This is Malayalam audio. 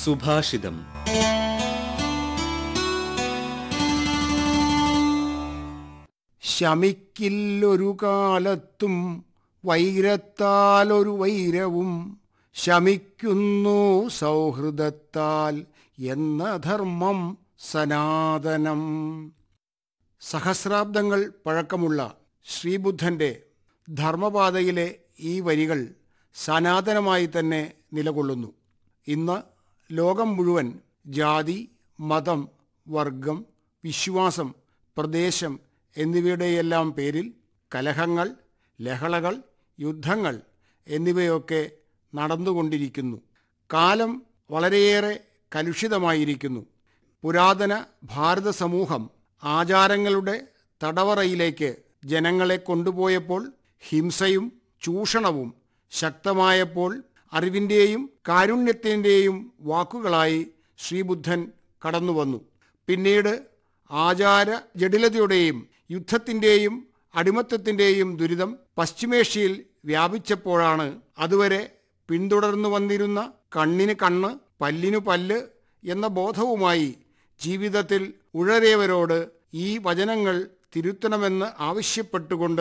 സുഭാഷിതം ശമിക്കില്ലൊരു കാലത്തും വൈരത്താലൊരു വൈരവും ശമിക്കുന്നു സൗഹൃദത്താൽ എന്ന ധർമ്മം സനാതനം സഹസ്രാബ്ദങ്ങൾ പഴക്കമുള്ള ശ്രീബുദ്ധന്റെ ധർമ്മപാതയിലെ ഈ വരികൾ സനാതനമായി തന്നെ നിലകൊള്ളുന്നു ഇന്ന് ലോകം മുഴുവൻ ജാതി മതം വർഗം വിശ്വാസം പ്രദേശം എന്നിവയുടെയെല്ലാം പേരിൽ കലഹങ്ങൾ ലഹളകൾ യുദ്ധങ്ങൾ എന്നിവയൊക്കെ നടന്നുകൊണ്ടിരിക്കുന്നു കാലം വളരെയേറെ കലുഷിതമായിരിക്കുന്നു പുരാതന ഭാരത സമൂഹം ആചാരങ്ങളുടെ തടവറയിലേക്ക് ജനങ്ങളെ കൊണ്ടുപോയപ്പോൾ ഹിംസയും ചൂഷണവും ശക്തമായപ്പോൾ അറിവിൻ്റെയും കാരുണ്യത്തിൻ്റെയും വാക്കുകളായി ശ്രീബുദ്ധൻ കടന്നുവന്നു പിന്നീട് ആചാര ജടിലതയുടെയും യുദ്ധത്തിൻ്റെയും അടിമത്തത്തിൻ്റെയും ദുരിതം പശ്ചിമേഷ്യയിൽ വ്യാപിച്ചപ്പോഴാണ് അതുവരെ പിന്തുടർന്നു വന്നിരുന്ന കണ്ണിന് കണ്ണ് പല്ലിനു പല്ല് എന്ന ബോധവുമായി ജീവിതത്തിൽ ഉഴറിയവരോട് ഈ വചനങ്ങൾ തിരുത്തണമെന്ന് ആവശ്യപ്പെട്ടുകൊണ്ട്